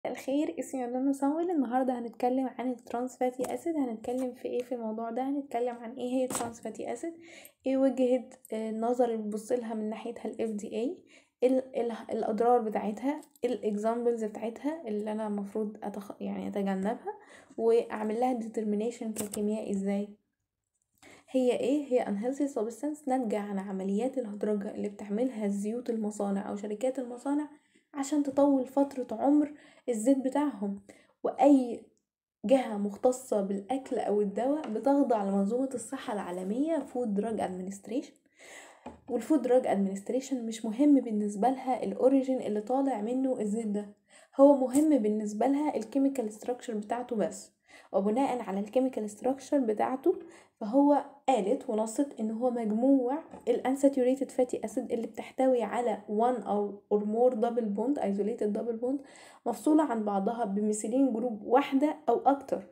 الخير اسمي رنا صامويل النهارده هنتكلم عن الترانس فاتي اسيد هنتكلم في ايه في الموضوع ده هنتكلم عن ايه هي الترانس فاتي اسيد ايه وجهة النظر اللي بتبصلها من ناحيتها ال FDA ال ال الاضرار بتاعتها الاكزامبلز بتاعتها اللي انا المفروض أتخ... يعني اتجنبها واعمل لها determination ككيميائي ازاي هي ايه هي unhealthy substance ناتجة عن عمليات الهدرجة اللي بتعملها زيوت المصانع او شركات المصانع عشان تطول فترة عمر الزيت بتاعهم وأي جهة مختصة بالأكل أو الدواء بتخضع لمنظومة الصحة العالمية فود دراج ادمنستريشن والفود دراج ادمنستريشن مش مهم بالنسبة لها الأوريجين اللي طالع منه الزيت ده هو مهم بالنسبة لها الكيميكال ستراكشر بتاعته بس وبناء على الكيميكال ستراكشر بتاعته فهو قالت ونصت ان هو مجموع الانساتوريتد فاتي اسيد اللي بتحتوي على one او or more double bond isolated double bond مفصولة عن بعضها بميثيلين جروب واحدة او اكتر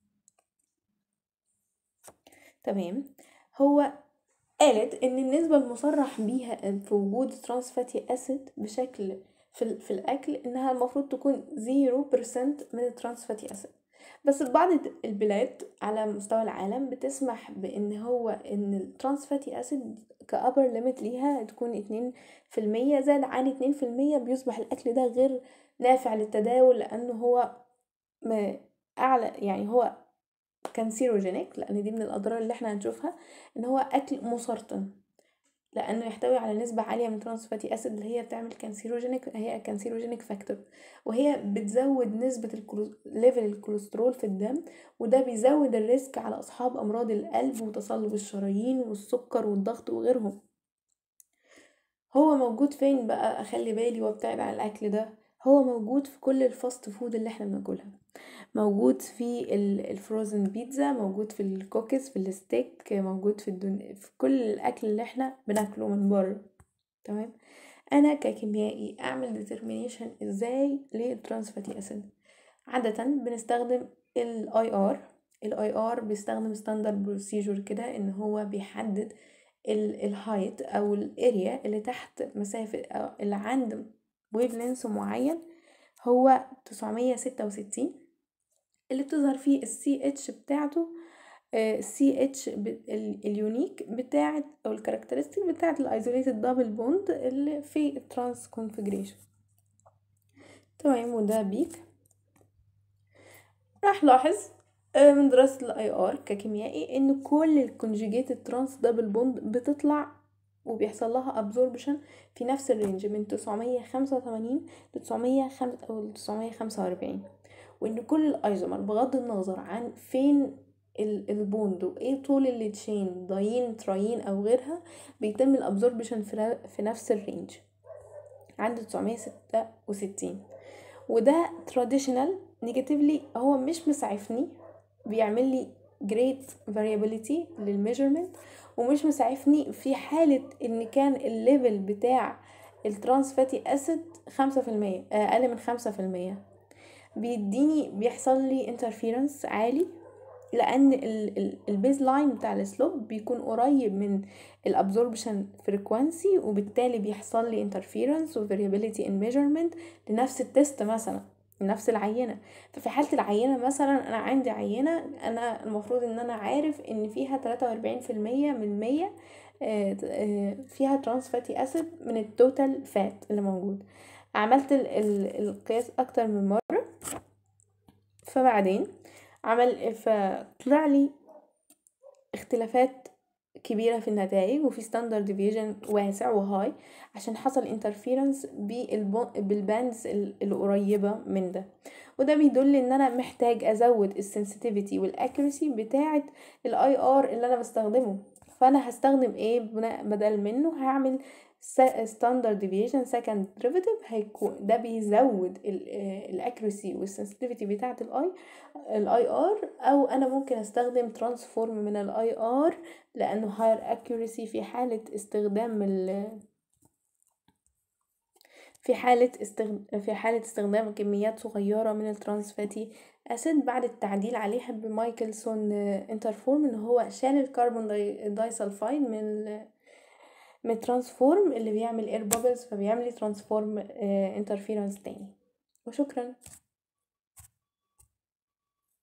تمام هو قالت ان النسبة المصرح بيها في وجود ترانس فاتي اسيد بشكل في, في الاكل انها المفروض تكون 0% من الترانس فاتي اسيد بس بعض البلاد على مستوى العالم بتسمح بان هو ان الترانس فاتي اسيد كابر ليميت ليها تكون اتنين في المية زاد عن اتنين في المية بيصبح الاكل ده غير نافع للتداول لانه هو اعلى يعني هو كانسيروجينيك لان دي من الاضرار اللي احنا هنشوفها ان هو اكل مسرطن لانه يحتوي على نسبة عالية من ترانس فاتي اسيد اللي هي بتعمل كانسيروجينيك هي كانسيروجينيك فاكتور وهي بتزود نسبة الكلو... ليفل الكوليسترول في الدم وده بيزود الريسك على اصحاب امراض القلب وتصلب الشرايين والسكر والضغط وغيرهم هو موجود فين بقى اخلي بالي وابتعد عن الاكل ده هو موجود في كل الفاست فود اللي احنا بناكلها موجود في الفروزن بيتزا موجود في الكوكيز في الستيك موجود في الدن... في كل الاكل اللي احنا بناكله من بره تمام انا ككيميائي اعمل ديترمينيشن ازاي للترانس فاتي اسيد عاده بنستخدم الاي ار الاي ار بيستخدم ستاندرد بروسيجر كده ان هو بيحدد الهايت او الاريا اللي تحت مسافه أو اللي عند ويف لينس معين هو 966 اللي بتظهر فيه السي اتش بتاعته السي اتش اليونيك بتاعت او الكاركترستيك بتاعت الايزوليتد دبل بوند اللي في الترانس كونفيجريشن تمام وده بيك راح لاحظ من دراسة الاي ار ككيميائي ان كل الكونجيجيتد ترانس دبل بوند بتطلع وبيحصل لها ابزوربشن في نفس الرينج من 985 ل 945 وان كل الايزومر بغض النظر عن فين البوند وايه طول التشين داين تراين او غيرها بيتم الابزوربشن في نفس الرينج عند 966 وده تراديشنال نيجاتيفلي هو مش مسعفني بيعمل لي great variability للميجرمنت ومش مسعفني في حالة ان كان الليفل بتاع الترانس فاتي اسيد خمسة في المية اقل من خمسة في المية بيديني بيحصل لي انترفيرنس عالي لان البيز لاين بتاع السلوب بيكون قريب من الابزوربشن فريكوانسي وبالتالي بيحصل لي انترفيرنس وفاريابيليتي ان ميجرمنت لنفس التست مثلا نفس العينة ففي حالة العينة مثلا أنا عندي عينة أنا المفروض إن أنا عارف إن فيها تلاتة وأربعين في المية من مية فيها ترانس فاتي أسيد من التوتال فات اللي موجود عملت ال ال القياس أكتر من مرة فبعدين عمل فطلع لي اختلافات كبيرة في النتائج وفي ستاندرد ديفيجن واسع وهاي عشان حصل انترفيرنس بالباندز القريبة من ده وده بيدل ان انا محتاج ازود السنسيتيفيتي والاكيرسي بتاعة الاي ار اللي انا بستخدمه فانا هستخدم ايه بدل منه هعمل ستاندرد ديفيشن سكند ديريفيتيف هيكون ده بيزود الاكيرسي والسنسيتيفيتي بتاعه الاي الاي ار او انا ممكن استخدم ترانسفورم من الاي ار لانه هاير اكيرسي في حاله استخدام ال في حالة استخد... في حالة استخدام كميات صغيرة من الترانس فاتي أسيد بعد التعديل عليها بمايكلسون انترفورم إن هو شال الكربون داي, داي سلفايد من من الترانسفورم اللي بيعمل اير بابلز فبيعمل ترانسفورم انترفيرنس تاني وشكرا